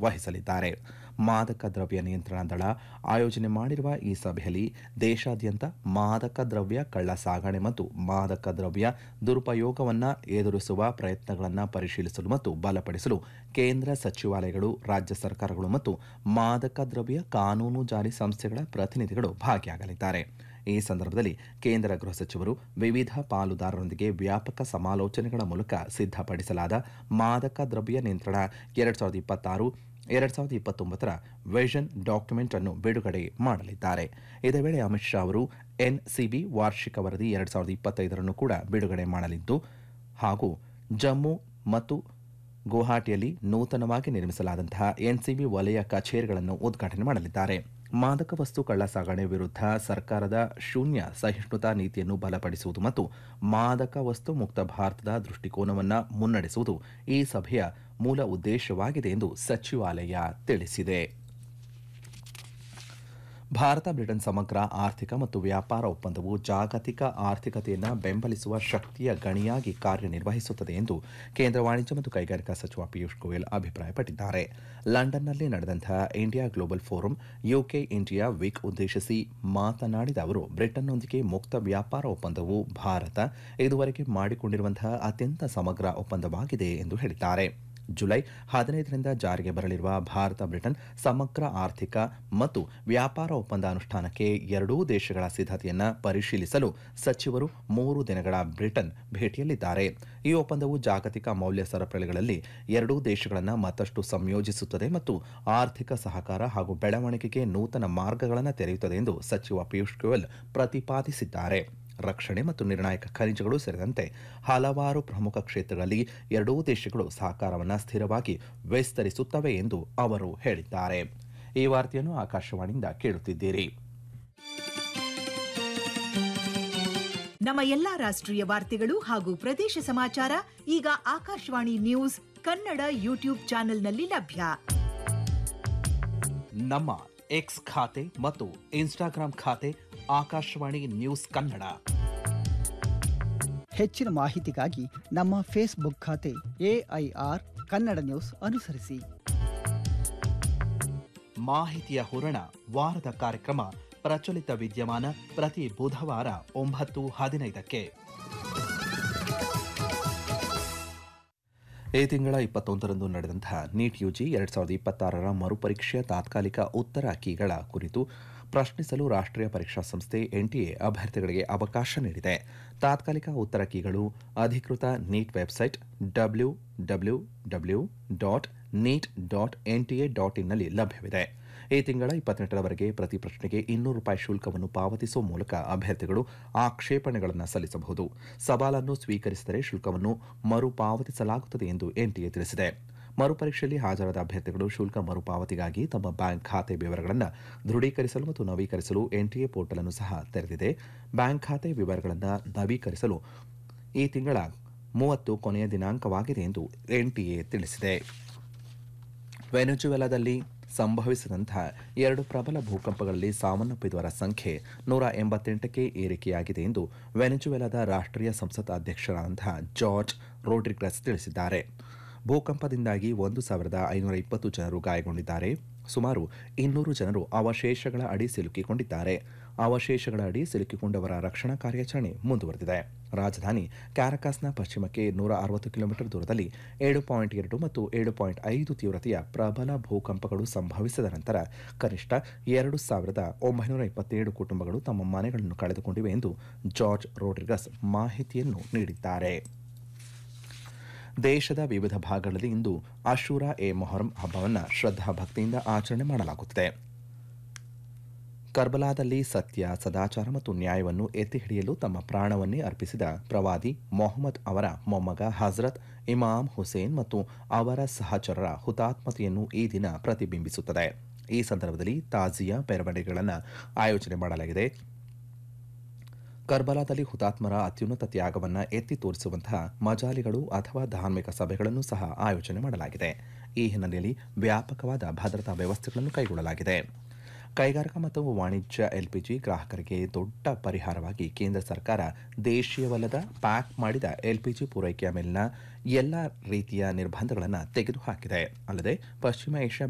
ವಹಿಸಲಿದ್ದಾರೆ ಮಾದಕ ದ್ರವ್ಯ ನಿಯಂತ್ರಣ ದಳ ಆಯೋಜನೆ ಮಾಡಿರುವ ಈ ಸಭೆಯಲ್ಲಿ ದೇಶಾದ್ಯಂತ ಮಾದಕ ದ್ರವ್ಯ ಕಳ್ಳ ಸಾಗಣೆ ಮತ್ತು ಮಾದಕ ದ್ರವ್ಯ ದುರುಪಯೋಗವನ್ನು ಎದುರಿಸುವ ಪ್ರಯತ್ನಗಳನ್ನು ಪರಿಶೀಲಿಸಲು ಮತ್ತು ಬಲಪಡಿಸಲು ಕೇಂದ್ರ ಸಚಿವಾಲಯಗಳು ರಾಜ್ಯ ಸರ್ಕಾರಗಳು ಮತ್ತು ಮಾದಕ ದ್ರವ್ಯ ಕಾನೂನು ಜಾರಿ ಸಂಸ್ಥೆಗಳ ಪ್ರತಿನಿಧಿಗಳು ಭಾಗಿಯಾಗಲಿದ್ದಾರೆ ಈ ಸಂದರ್ಭದಲ್ಲಿ ಕೇಂದ್ರ ಗೃಹ ಸಚಿವರು ವಿವಿಧ ಪಾಲುದಾರರೊಂದಿಗೆ ವ್ಯಾಪಕ ಸಮಾಲೋಚನೆಗಳ ಮೂಲಕ ಸಿದ್ಧಪಡಿಸಲಾದ ಮಾದಕ ದ್ರವ್ಯ ನಿಯಂತ್ರಣ ಎರಡ್ ಸಾವಿರದ ಇಪ್ಪತ್ತಾರು ಎರಡ್ ಸಾವಿರದ ಇಪ್ಪತ್ತೊಂಬತ್ತರ ವಿಷನ್ ಡಾಕ್ಯುಮೆಂಟ್ ಅನ್ನು ಬಿಡುಗಡೆ ಮಾಡಲಿದ್ದಾರೆ ಇದೇ ವೇಳೆ ಅಮಿತ್ ಶಾ ಅವರು ಎನ್ಸಿಬಿ ವಾರ್ಷಿಕ ವರದಿ ಎರಡ್ ಸಾವಿರದ ಇಪ್ಪತ್ತೈದರನ್ನು ಕೂಡ ಬಿಡುಗಡೆ ಮಾಡಲಿದ್ದು ಹಾಗೂ ಜಮ್ಮು ಮತ್ತು ಗುವಾಹಟಿಯಲ್ಲಿ ನೂತನವಾಗಿ ನಿರ್ಮಿಸಲಾದಂತಹ ಎನ್ಸಿಬಿ ವಲಯ ಕಚೇರಿಗಳನ್ನು ಉದ್ಘಾಟನೆ ಮಾಡಲಿದ್ದಾರೆ ಮಾದಕ ವಸ್ತು ಕಳ್ಳ ಸಾಗಣೆ ವಿರುದ್ಧ ಸರ್ಕಾರದ ಶೂನ್ಯ ಸಹಿಷ್ಣುತಾ ನೀತಿಯನ್ನು ಬಲಪಡಿಸುವುದು ಮತ್ತು ಮಾದಕ ವಸ್ತು ಮುಕ್ತ ಭಾರತದ ದೃಷ್ಟಿಕೋನವನ್ನು ಮುನ್ನಡೆಸುವುದು ಈ ಸಭೆಯ ಮೂಲ ಉದ್ದೇಶವಾಗಿದೆ ಎಂದು ಸಚಿವಾಲಯ ತಿಳಿಸಿದೆ ಭಾರತ ಬ್ರಿಟನ್ ಸಮಗ್ರ ಆರ್ಥಿಕ ಮತ್ತು ವ್ಯಾಪಾರ ಒಪ್ಪಂದವು ಜಾಗತಿಕ ಆರ್ಥಿಕತೆಯನ್ನು ಬೆಂಬಲಿಸುವ ಶಕ್ತಿಯ ಗಣಿಯಾಗಿ ಕಾರ್ಯನಿರ್ವಹಿಸುತ್ತದೆ ಎಂದು ಕೇಂದ್ರ ವಾಣಿಜ್ಯ ಮತ್ತು ಕೈಗಾರಿಕಾ ಸಚಿವ ಪಿಯೂಷ್ ಗೋಯಲ್ ಅಭಿಪ್ರಾಯಪಟ್ಟಿದ್ದಾರೆ ಲಂಡನ್ನಲ್ಲಿ ನಡೆದಂತಹ India global forum UK India week ಉದ್ದೇಶಿಸಿ ಮಾತನಾಡಿದ ಅವರು ಬ್ರಿಟನ್ನೊಂದಿಗೆ ಮುಕ್ತ ವ್ಯಾಪಾರ ಒಪ್ಪಂದವು ಭಾರತ ಇದುವರೆಗೆ ಮಾಡಿಕೊಂಡಿರುವಂತಹ ಅತ್ಯಂತ ಸಮಗ್ರ ಒಪ್ಪಂದವಾಗಿದೆ ಎಂದು ಹೇಳಿದ್ದಾರೆ ಜುಲೈ ಹದಿನೈದರಿಂದ ಜಾರಿಗೆ ಬರಲಿರುವ ಭಾರತ ಬ್ರಿಟನ್ ಸಮಗ್ರ ಆರ್ಥಿಕ ಮತ್ತು ವ್ಯಾಪಾರ ಒಪ್ಪಂದ ಅನುಷ್ಠಾನಕ್ಕೆ ಎರಡೂ ದೇಶಗಳ ಸಿದ್ಧತೆಯನ್ನು ಪರಿಶೀಲಿಸಲು ಸಚಿವರು ಮೂರು ದಿನಗಳ ಬ್ರಿಟನ್ ಭೇಟಿಯಲ್ಲಿದ್ದಾರೆ ಈ ಒಪ್ಪಂದವು ಜಾಗತಿಕ ಮೌಲ್ಯ ಸರಪಳಿಗಳಲ್ಲಿ ಎರಡೂ ದೇಶಗಳನ್ನು ಮತ್ತಷ್ಟು ಸಂಯೋಜಿಸುತ್ತದೆ ಮತ್ತು ಆರ್ಥಿಕ ಸಹಕಾರ ಹಾಗೂ ಬೆಳವಣಿಗೆಗೆ ನೂತನ ಮಾರ್ಗಗಳನ್ನು ತೆರೆಯುತ್ತದೆ ಎಂದು ಸಚಿವ ಪಿಯೂಷ್ ಗೋಯಲ್ ಪ್ರತಿಪಾದಿಸಿದ್ದಾರೆ ರಕ್ಷಣೆ ಮತ್ತು ನಿರ್ಣಾಯಕ ಖನಿಜಗಳು ಸೇರಿದಂತೆ ಹಲವಾರು ಪ್ರಮುಖ ಕ್ಷೇತ್ರಗಳಲ್ಲಿ ಎರಡೂ ದೇಶಗಳು ಸಹಕಾರವನ್ನು ಸ್ಥಿರವಾಗಿ ವಿಸ್ತರಿಸುತ್ತವೆ ಎಂದು ಅವರು ಹೇಳಿದ್ದಾರೆ ಈ ವಾರ್ತೆಯನ್ನು ಆಕಾಶವಾಣಿಯಿಂದ ಕೇಳುತ್ತಿದ್ದೀರಿ ನಮ್ಮ ಎಲ್ಲಾ ರಾಷ್ಟ್ರೀಯ ವಾರ್ತೆಗಳು ಹಾಗೂ ಪ್ರದೇಶ ಸಮಾಚಾರ ಈಗ ಆಕಾಶವಾಣಿ ನ್ಯೂಸ್ ಕನ್ನಡ ಯೂಟ್ಯೂಬ್ ಚಾನೆಲ್ನಲ್ಲಿ ಲಭ್ಯ ನಮ್ಮ ಎಕ್ಸ್ ಖಾತೆ ಮತ್ತು ಇನ್ಸ್ಟಾಗ್ರಾಂ ಖಾತೆ ಆಕಾಶವಾಣಿ ನ್ಯೂಸ್ ಕನ್ನಡ ಹೆಚ್ಚಿನ ಮಾಹಿತಿಗಾಗಿ ನಮ್ಮ ಫೇಸ್ಬುಕ್ ಖಾತೆ ಎಐಆರ್ ಕನ್ನಡ ನ್ಯೂಸ್ ಅನುಸರಿಸಿ ಮಾಹಿತಿಯ ಹೂರಣ ವಾರದ ಕಾರ್ಯಕ್ರಮ ಪ್ರಚಲಿತ ವಿದ್ಯಮಾನ ಪ್ರತಿ ಬುಧವಾರ ಒಂಬತ್ತು ಹದಿನೈದಕ್ಕೆ ಈ ತಿಂಗಳ ಇಪ್ಪತ್ತೊಂದರಂದು ನಡೆದಂತಹ ನೀಟ್ ಯುಜಿ ಎರಡ್ ಸಾವಿರದ ಇಪ್ಪತ್ತಾರರ ಮರುಪರೀಕ್ಷೆಯ ತಾತ್ಕಾಲಿಕ ಉತ್ತರ ಕೀಗಳ ಕುರಿತು ಪ್ರಶ್ನಿಸಲು ರಾಷ್ಟ್ರೀಯ ಪರೀಕ್ಷಾ ಸಂಸ್ಥೆ ಎನ್ಟಿಎ ಅಭ್ಯರ್ಥಿಗಳಿಗೆ ಅವಕಾಶ ನೀಡಿದೆ ತಾತ್ಕಾಲಿಕ ಉತ್ತರ ಕೀಗಳು ಅಧಿಕೃತ NEET website W W W dot NEET dot NTA dot ಇನ್ನಲ್ಲಿ ಲಭ್ಯವಿದೆ ಈ ತಿಂಗಳ ಇಪ್ಪತ್ತೆಂಟರವರೆಗೆ ಪ್ರತಿ ಪ್ರಶ್ನೆಗೆ ಇನ್ನೂರು ರೂಪಾಯಿ ಶುಲ್ಕವನ್ನು ಪಾವತಿಸುವ ಮೂಲಕ ಅಭ್ಯರ್ಥಿಗಳು ಆಕ್ಷೇಪಣೆಗಳನ್ನು ಸಲ್ಲಿಸಬಹುದು ಸವಾಲನ್ನು ಸ್ವೀಕರಿಸಿದರೆ ಶುಲ್ಕವನ್ನು ಮರುಪಾವತಿಸಲಾಗುತ್ತದೆ ಎಂದು ಎನ್ಟಿಎ ತಿಳಿಸಿದೆ ಮರುಪರೀಕ್ಷೆಯಲ್ಲಿ ಹಾಜರಾದ ಅಭ್ಯರ್ಥಿಗಳು ಶುಲ್ಕ ಮರುಪಾವತಿಗಾಗಿ ತಮ್ಮ ಬ್ಯಾಂಕ್ ಖಾತೆ ವಿವರಗಳನ್ನು ದೃಢೀಕರಿಸಲು ಮತ್ತು ನವೀಕರಿಸಲು ಎನ್ಟಿಎ ಪೋರ್ಟಲ್ ಅನ್ನು ಸಹ ತೆರೆದಿದೆ ಬ್ಯಾಂಕ್ ಖಾತೆ ವಿವರಗಳನ್ನು ನವೀಕರಿಸಲು ಈ ತಿಂಗಳ ಮೂವತ್ತು ಕೊನೆಯ ದಿನಾಂಕವಾಗಿದೆ ಎಂದು ಎನ್ಟಿಎ ತಿಳಿಸಿದೆ ವೆನೆಜುವೆಲಾದಲ್ಲಿ ಸಂಭವಿಸಿದಂತಹ ಎರಡು ಪ್ರಬಲ ಭೂಕಂಪಗಳಲ್ಲಿ ಸಾವನ್ನಪ್ಪಿದವರ ಸಂಖ್ಯೆ ನೂರ ಎಂಬತ್ತೆಂಟಕ್ಕೆ ಏರಿಕೆಯಾಗಿದೆ ಎಂದು ವೆನೆಜುವೆಲಾದ ರಾಷ್ಟ್ರೀಯ ಸಂಸತ್ ಅಧ್ಯಕ್ಷರಾದಂತಹ ಜಾರ್ಜ್ ರೋಡ್ರಿಗ್ರೆಸ್ ತಿಳಿಸಿದ್ದಾರೆ ಭೂಕಂಪದಿಂದಾಗಿ ಒಂದು ಸಾವಿರದ ಐನೂರ ಇಪ್ಪತ್ತು ಜನರು ಗಾಯಗೊಂಡಿದ್ದಾರೆ ಸುಮಾರು ಇನ್ನೂರು ಜನರು ಅವಶೇಷಗಳ ಅಡಿ ಸಿಲುಕಿಕೊಂಡಿದ್ದಾರೆ ಅವಶೇಷಗಳ ಅಡಿ ಸಿಲುಕಿಕೊಂಡವರ ರಕ್ಷಣಾ ಕಾರ್ಯಾಚರಣೆ ಮುಂದುವರೆದಿದೆ ರಾಜಧಾನಿ ಕ್ಯಾರಕಾಸ್ನ ಪಶ್ಚಿಮಕ್ಕೆ ನೂರ ಅರವತ್ತು ಕಿಲೋಮೀಟರ್ ದೂರದಲ್ಲಿ ಏಳು ಪಾಯಿಂಟ್ ಎರಡು ಮತ್ತು ಏಳು ಪಾಯಿಂಟ್ ಐದು ತೀವ್ರತೆಯ ಪ್ರಬಲ ಭೂಕಂಪಗಳು ಸಂಭವಿಸಿದ ನಂತರ ಕನಿಷ್ಠ ಎರಡು ಸಾವಿರದ ಒಂಬೈನೂರ ಇಪ್ಪತ್ತೇಳು ಕುಟುಂಬಗಳು ತಮ್ಮ ಮನೆಗಳನ್ನು ಕಳೆದುಕೊಂಡಿವೆ ಎಂದು ಜಾರ್ಜ್ ರೋಡ್ರಿಗಸ್ ಮಾಹಿತಿಯನ್ನು ನೀಡಿದ್ದಾರೆ ದೇಶದ ವಿವಿಧ ಭಾಗಗಳಲ್ಲಿ ಇಂದು ಅಶೂರಾ ಎ ಮೊಹರಂ ಹಬ್ಬವನ್ನು ಶ್ರದ್ಧಾ ಭಕ್ತಿಯಿಂದ ಆಚರಣೆ ಮಾಡಲಾಗುತ್ತಿದೆ ಕರ್ಬಲಾದಲ್ಲಿ ಸತ್ಯ ಸದಾಚಾರ ಮತ್ತು ನ್ಯಾಯವನ್ನು ಎತ್ತಿ ಹಿಡಿಯಲು ತಮ್ಮ ಪ್ರಾಣವನ್ನೇ ಅರ್ಪಿಸಿದ ಪ್ರವಾದಿ ಮೊಹಮ್ಮದ್ ಅವರ ಮೊಮ್ಮಗ ಹಜರತ್ ಇಮಾಮ್ ಹುಸೇನ್ ಮತ್ತು ಅವರ ಸಹಚರರ ಹುತಾತ್ಮತೆಯನ್ನು ಈ ದಿನ ಪ್ರತಿಬಿಂಬಿಸುತ್ತದೆ ಈ ಸಂದರ್ಭದಲ್ಲಿ ತಾಜಿಯಾ ಮೆರವಣಿಗೆಗಳನ್ನು ಆಯೋಜನೆ ಮಾಡಲಾಗಿದೆ ಕರ್ಬಲಾದಲ್ಲಿ ಹುತಾತ್ಮರ ಅತ್ಯುನ್ನತ ತ್ಯಾಗವನ್ನು ಎತ್ತಿ ತೋರಿಸುವಂತಹ ಮಜಾಲಿಗಳು ಅಥವಾ ಧಾರ್ಮಿಕ ಸಭೆಗಳನ್ನು ಸಹ ಆಯೋಜನೆ ಮಾಡಲಾಗಿದೆ ಈ ಹಿನ್ನೆಲೆಯಲ್ಲಿ ವ್ಯಾಪಕವಾದ ಭದ್ರತಾ ವ್ಯವಸ್ಥೆಗಳನ್ನು ಕೈಗೊಳ್ಳಲಾಗಿದೆ ಕೈಗಾರಿಕಾ ಮತ್ತು ವಾಣಿಜ್ಯ ಎಲ್ಪಿಜಿ ಗ್ರಾಹಕರಿಗೆ ದೊಡ್ಡ ಪರಿಹಾರವಾಗಿ ಕೇಂದ್ರ ಸರ್ಕಾರ ದೇಶೀಯವಲ್ಲದ ಪ್ಯಾಕ್ ಮಾಡಿದ ಎಲ್ಪಿಜಿ ಪೂರೈಕೆಯ ಮೇಲಿನ ಎಲ್ಲ ರೀತಿಯ ನಿರ್ಬಂಧಗಳನ್ನು ತೆಗೆದುಹಾಕಿದೆ ಅಲ್ಲದೆ ಪಶ್ಚಿಮ ಏಷ್ಯಾ